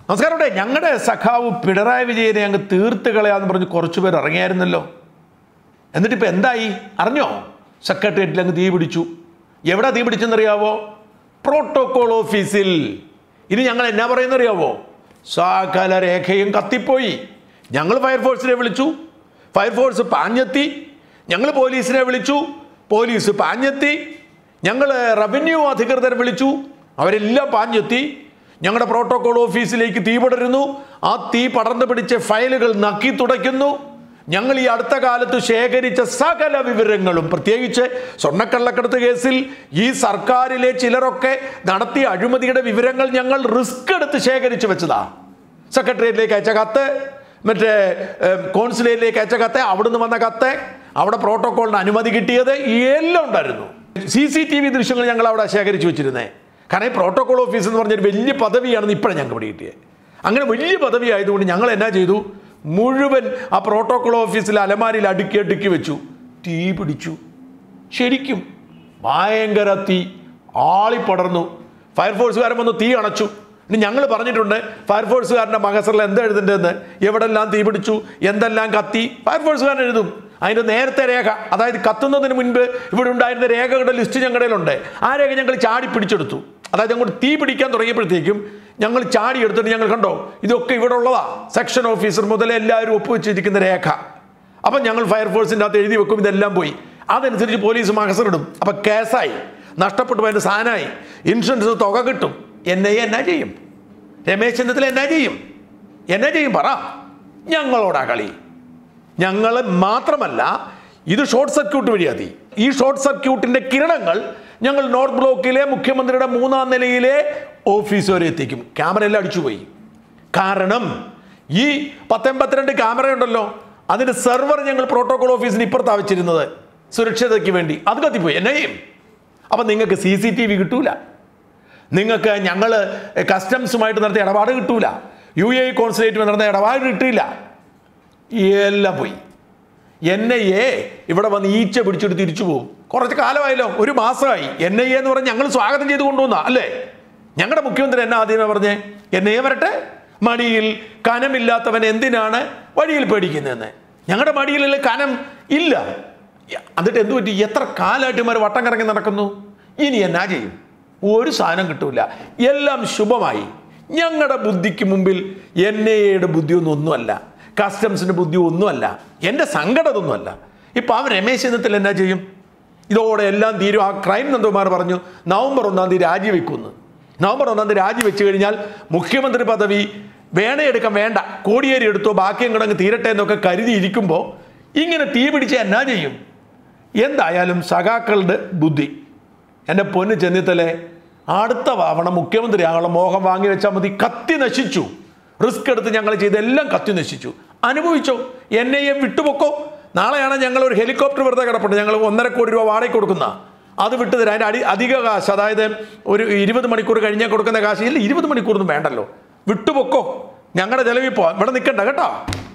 നമസ്കാരം ഇവിടെ ഞങ്ങളുടെ സഖാവ് പിണറായി വിജയനെ അങ്ങ് തീർത്ത് കളയാന്ന് പറഞ്ഞ് കുറച്ചു പേർ ഇറങ്ങിയായിരുന്നല്ലോ എന്നിട്ട് ഇപ്പം എന്തായി അറിഞ്ഞോ സെക്രട്ടേറിയറ്റിൽ അങ്ങ് തീ പിടിച്ചു എവിടെ തീ പിടിച്ചെന്നറിയാവോ പ്രോട്ടോകോൾ ഓഫീസിൽ ഇനി ഞങ്ങൾ എന്നാ പറയുന്നറിയാവോ സകല രേഖയും കത്തിപ്പോയി ഞങ്ങൾ ഫയർഫോഴ്സിനെ വിളിച്ചു ഫയർഫോഴ്സ് പാഞ്ഞെത്തി ഞങ്ങൾ പോലീസിനെ വിളിച്ചു പോലീസ് പാഞ്ഞെത്തി ഞങ്ങൾ റവന്യൂ അധികൃതരെ വിളിച്ചു അവരെല്ലാം പാഞ്ഞെത്തി ഞങ്ങളുടെ പ്രോട്ടോകോൾ ഓഫീസിലേക്ക് തീ പടരുന്നു ആ തീ പടർന്നു പിടിച്ച ഫയലുകൾ നക്കി തുടയ്ക്കുന്നു ഞങ്ങൾ ഈ അടുത്ത കാലത്ത് ശേഖരിച്ച സകല വിവരങ്ങളും പ്രത്യേകിച്ച് സ്വർണ്ണക്കള്ളക്കടത്ത് കേസിൽ ഈ സർക്കാരിലെ ചിലരൊക്കെ നടത്തിയ അഴിമതിയുടെ വിവരങ്ങൾ ഞങ്ങൾ റിസ്ക് എടുത്ത് ശേഖരിച്ചു വെച്ചതാ സെക്രട്ടേറിയറ്റിലേക്ക് അയച്ച കത്ത് മറ്റേ ഏം, കോൺസുലേറ്റിലേക്ക് അയച്ച കത്ത് അവിടുന്ന് വന്ന കത്ത് അവിടെ പ്രോട്ടോക്കോളിന് അനുമതി കിട്ടിയത് എല്ലാം ഉണ്ടായിരുന്നു സി സി ടി വി ദൃശ്യങ്ങൾ ഞങ്ങൾ അവിടെ ശേഖരിച്ചു വെച്ചിരുന്നേ കാരണം ഈ പ്രോട്ടോകോൾ ഓഫീസ് എന്ന് പറഞ്ഞൊരു വലിയ പദവിയാണെന്ന് ഇപ്പോഴാണ് ഞങ്ങൾക്ക് ഇവിടെ കിട്ടിയത് അങ്ങനെ വലിയ പദവി ആയതുകൊണ്ട് ഞങ്ങൾ എന്നാ ചെയ്തു മുഴുവൻ ആ പ്രോട്ടോകോൾ ഓഫീസിലെ അലമാരിയിൽ അടുക്കി അടുക്കി വെച്ചു തീ പിടിച്ചു ശരിക്കും ഭയങ്കര തീ ആളിപ്പടർന്നു ഫയർഫോഴ്സുകാരൻ വന്ന് തീ അണച്ചു ഇനി ഞങ്ങൾ പറഞ്ഞിട്ടുണ്ട് ഫയർഫോഴ്സുകാരൻ്റെ മകസറിൽ എന്താ എഴുതേണ്ടതെന്ന് എവിടെല്ലാം തീ പിടിച്ചു എന്തെല്ലാം കത്തി ഫയർഫോഴ്സുകാരൻ എഴുതും അതിൻ്റെ നേരത്തെ രേഖ അതായത് കത്തുന്നതിന് മുൻപ് ഇവിടെ ഉണ്ടായിരുന്ന രേഖകളുടെ ലിസ്റ്റ് ഞങ്ങളുടെ കയ്യിലുണ്ട് ആ രേഖ ഞങ്ങൾ ചാടി പിടിച്ചെടുത്തു അതായത് അങ്ങോട്ട് തീ പിടിക്കാൻ തുടങ്ങിയപ്പോഴത്തേക്കും ഞങ്ങൾ ചാടി എടുത്തിട്ട് ഞങ്ങൾ കണ്ടോ ഇതൊക്കെ ഇവിടെ ഉള്ളതാ സെക്ഷൻ ഓഫീസർ മുതൽ എല്ലാവരും ഒപ്പുവെച്ചിരിക്കുന്ന രേഖ അപ്പം ഞങ്ങൾ ഫയർഫോഴ്സിൻ്റെ അകത്ത് എഴുതി വെക്കും ഇതെല്ലാം പോയി അതനുസരിച്ച് പോലീസ് മകസറിടും അപ്പം കേസായി നഷ്ടപ്പെട്ടു പോയതിൻ്റെ സാധനമായി ഇൻഷുറൻസ് തുക കിട്ടും എന്നെ എന്നാ ചെയ്യും രമേശ് ചെന്നിത്തല എന്നാ ചെയ്യും എന്നാ ചെയ്യും പറ ഞങ്ങളോടാ കളി ഞങ്ങൾ മാത്രമല്ല ഇത് ഷോർട്ട് സർക്യൂട്ട് വഴിയാതി ഈ ഷോർട്ട് സർക്യൂട്ടിന്റെ കിരണങ്ങൾ ഞങ്ങൾ നോർത്ത് ബ്ലോക്കിലെ മുഖ്യമന്ത്രിയുടെ മൂന്നാം നിലയിലെ ഓഫീസ് വരെ എത്തിക്കും ക്യാമറ എല്ലാം അടിച്ചുപോയി കാരണം ഈ പത്തൊമ്പത്തിരണ്ട് ക്യാമറ ഉണ്ടല്ലോ അതിന്റെ സെർവർ ഞങ്ങൾ പ്രോട്ടോകോൾ ഓഫീസിന് ഇപ്പുറത്താണ് വെച്ചിരുന്നത് സുരക്ഷിതയ്ക്ക് വേണ്ടി അത് കത്തിപ്പോയി എന്നെ ചെയ്യും അപ്പം നിങ്ങൾക്ക് സി സി ടി വി കിട്ടൂല നിങ്ങൾക്ക് ഞങ്ങൾ കസ്റ്റംസുമായിട്ട് നടത്തിയ ഇടപാട് കിട്ടൂല യു എ കോൺസുലേറ്റുമായി നടന്ന ഇടപാട് കിട്ടില്ല എല്ലാം പോയി എൻ ഐ എ ഇവിടെ വന്ന് ഈച്ച പിടിച്ചിട്ട് തിരിച്ചു പോകും കുറച്ച് കാലമായല്ലോ ഒരു മാസമായി എൻ ഐ എ എന്ന് പറഞ്ഞ് ഞങ്ങൾ സ്വാഗതം ചെയ്ത് കൊണ്ടുവന്ന അല്ലേ ഞങ്ങളുടെ മുഖ്യമന്ത്രി എന്നെ ആദ്യമേ പറഞ്ഞേ എൻ ഐ എ വരട്ടെ മടിയിൽ കനമില്ലാത്തവൻ എന്തിനാണ് വഴിയിൽ പേടിക്കുന്നതെന്ന് ഞങ്ങളുടെ മടിയിൽ കനം ഇല്ല എന്നിട്ട് എന്തു പറ്റി എത്ര കാലമായിട്ട് ഇമാർ വട്ടം കറങ്ങി നടക്കുന്നു ഇനി എന്നാ ചെയ്യും ഒരു സാധനം കിട്ടൂല എല്ലാം ശുഭമായി ഞങ്ങളുടെ ബുദ്ധിക്ക് മുമ്പിൽ എൻ ഐ എയുടെ ബുദ്ധിയൊന്നും ഒന്നുമല്ല കസ്റ്റംസിന്റെ ബുദ്ധി ഒന്നുമല്ല എൻ്റെ സങ്കടം ഇതൊന്നുമല്ല ഇപ്പം അവൻ രമേശ് ചെന്നിത്തല എന്നാ ചെയ്യും ഇതോടെ എല്ലാം തീരും ആ ക്രൈം നന്ദകുമാർ പറഞ്ഞു നവംബർ ഒന്നാം തീയതി രാജിവെക്കുമെന്ന് നവംബർ ഒന്നാം തീയതി രാജിവെച്ച് കഴിഞ്ഞാൽ മുഖ്യമന്ത്രി പദവി വേണയെടുക്കാൻ വേണ്ട കോടിയേരി എടുത്തോ ബാക്കിയും കൂടെ അങ്ങ് തീരട്ടെ എന്നൊക്കെ കരുതി ഇരിക്കുമ്പോൾ ഇങ്ങനെ തീ പിടിച്ച എന്നാ ചെയ്യും എന്തായാലും സഖാക്കളുടെ ബുദ്ധി എൻ്റെ പൊന്ന് ചെന്നിത്തലെ അടുത്ത തവണ മുഖ്യമന്ത്രി ആകാനുള്ള മോഹം വാങ്ങി വെച്ചാൽ മതി കത്തി നശിച്ചു റിസ്ക് എടുത്ത് ഞങ്ങൾ ചെയ്തെല്ലാം കത്തി നശിച്ചു അനുഭവിച്ചോ എന്നെ വിട്ടുപൊക്കോ നാളെയാണ് ഞങ്ങൾ ഒരു ഹെലികോപ്റ്റർ വെറുതെ കിടപ്പുണ്ട് ഞങ്ങൾ ഒന്നര കോടി രൂപ വാടക കൊടുക്കുന്ന അത് വിട്ടു തരാം അതിൻ്റെ അടി അധിക കാശ് അതായത് ഒരു ഇരുപത് മണിക്കൂർ കഴിഞ്ഞാൽ കൊടുക്കുന്ന കാശ് ഇല്ല ഇരുപത് മണിക്കൂറൊന്നും വേണ്ടല്ലോ വിട്ടുപൊക്കോ ഞങ്ങളുടെ ചെലവിൽ പോവാം ഇവിടെ നിൽക്കണ്ട കേട്ടോ